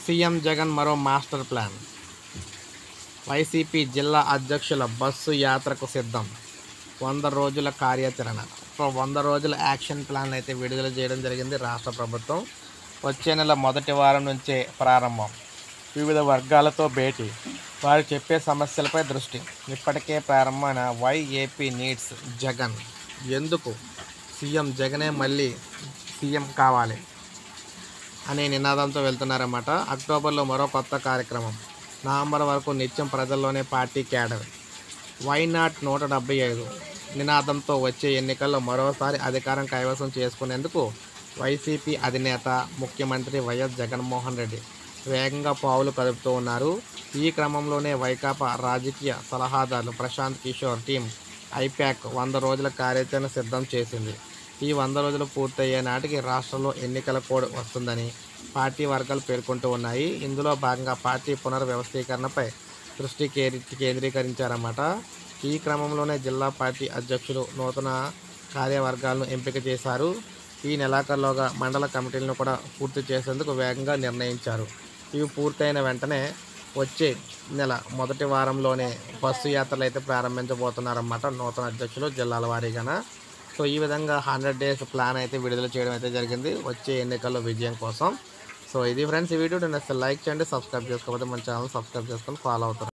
CM Jagan మరో master plan YCP జిల్లా అధ్యక్షుల బస్సు యాత్రకు సిద్ధం వంద రోజుల కార్యాచరణ సో వంద రోజుల యాక్షన్ ప్లాన్ అయితే విడుదల చేయడం జరిగింది రాష్ట్ర ప్రభుత్వం వచ్చే నెల మొదటి వారం నుంచే ప్రారంభం వివిధ వర్గాలతో భేటీ వారు చెప్పే సమస్యలపై దృష్టి ఇప్పటికే ప్రారంభమైన వై ఏపీ నీడ్స్ జగన్ ఎందుకు సీఎం జగనే మళ్ళీ సీఎం కావాలి అనే నినాదంతో వెళ్తున్నారన్నమాట అక్టోబర్లో మరో కొత్త కార్యక్రమం నవంబర్ వరకు నిత్యం ప్రజల్లోనే పార్టీ క్యాడర్ వై నాట్ నూట డెబ్బై ఐదు నినాదంతో వచ్చే ఎన్నికల్లో మరోసారి అధికారం కైవసం చేసుకునేందుకు వైసీపీ అధినేత ముఖ్యమంత్రి వైఎస్ జగన్మోహన్ రెడ్డి వేగంగా పావులు కదుపుతూ ఉన్నారు ఈ క్రమంలోనే వైకాపా రాజకీయ సలహాదారు ప్రశాంత్ కిషోర్ టీం ఐప్యాక్ వంద రోజుల కార్యాచరణ సిద్ధం చేసింది ఈ వంద రోజులు పూర్తయ్యే నాటికి రాష్ట్రంలో ఎన్నికల కోడ్ వస్తుందని పార్టీ వర్గాలు పేర్కొంటూ ఉన్నాయి ఇందులో భాగంగా పార్టీ పునర్వ్యవస్థీకరణపై దృష్టి కేరి కేంద్రీకరించారన్నమాట ఈ క్రమంలోనే జిల్లా పార్టీ అధ్యక్షులు నూతన కార్యవర్గాలను ఎంపిక చేశారు ఈ నెలాఖరులోగా మండల కమిటీలను కూడా పూర్తి చేసేందుకు వేగంగా నిర్ణయించారు ఇవి పూర్తయిన వెంటనే వచ్చే నెల మొదటి వారంలోనే బస్సు యాత్రలు అయితే ప్రారంభించబోతున్నారన్నమాట నూతన అధ్యక్షులు జిల్లాల వారీగాన సో ఈ విధంగా హండ్రెడ్ డేస్ ప్లాన్ అయితే విడుదల చేయడం అయితే జరిగింది వచ్చే ఎన్నికల్లో విజయం కోసం సో ఇది ఫ్రెండ్స్ ఈ వీడియో నచ్చితే లైక్ చేయండి సబ్స్క్రైబ్ చేసుకోకపోతే మన ఛానల్ సబ్స్క్రైబ్ చేసుకొని ఫాలో అవుతారు